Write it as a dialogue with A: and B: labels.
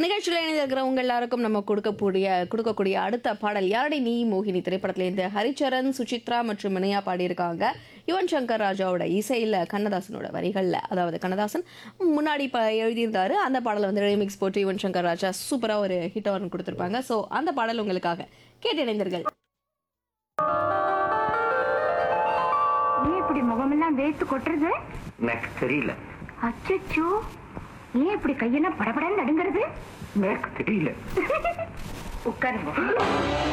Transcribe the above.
A: நிகழ்ச்சியில் இணைந்திருக்கிறவங்க எல்லாருக்கும் நம்ம கொடுக்கக்கூடிய கொடுக்கக்கூடிய அடுத்த பாடல் யாரடி நீ மோகினி திரைப்படத்துல இருந்து ஹரிச்சரன் சுசித்ரா மற்றும் இணையா பாடியிருக்காங்க யுவன் சங்கர் ராஜாவோட இசையில் கண்ணதாசனோட வரிகளில் அதாவது கண்ணதாசன் முன்னாடி இப்போ எழுதியிருந்தாரு அந்த பாடலை வந்து ரீமிக்ஸ் போட்டு யுவன் சங்கர் ராஜா சூப்பராக ஒரு ஹிட் ஒன்று கொடுத்துருப்பாங்க ஸோ அந்த பாடல் உங்களுக்காக கேட்டு இணைந்தீர்கள்
B: ஏன் இப்படி முகமெல்லாம் வேர்த்து கொட்டுறது
C: எனக்கு தெரியல
B: அச்சச்சோ ஏன் இப்படி கையெல்லாம் படபடன்னு நடுங்கிறது
C: எனக்கு தெரியல
B: உட்காருங்க